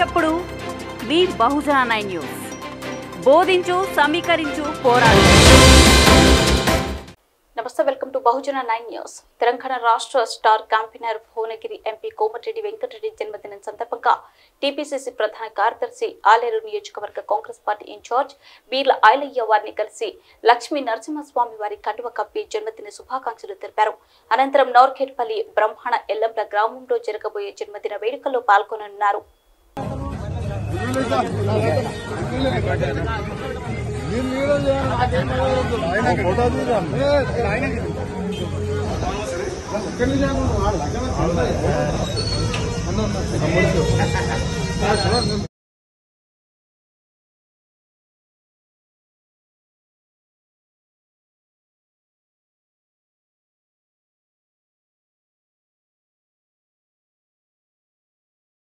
ఎప్పుడు మీ బహుజన nine news బోధించు సమీకరించు పోరాడు నమస్తే welcome to Bahujana nine news Telangana రాష్ట్ర star campaigner Bhuvanagiri MP Komatireddy Venkatareddy జన్మదినం సందర్భంగా టీపీసీసీ ప్రధాన కార్యదర్శి ఆలేరు నియోజకవర్గ కాంగ్రెస్ పార్టీ ఇన్ఛార్జ్ బీర్ల ఐలయ్య వారిని కలిసి లక్ష్మీ నరసింహస్వామి వారి కండువ కప్పి జన్మదిన శుభాకాంక్షలు తెలిపారు అనంతరం నోర్ఖేట్పల్లి బ్రహ్మణ ఎల్లంల గ్రామంలో జరగబోయే జన్మదిన వేడుకల్లో పాల్గొననున్నారు ఫోటో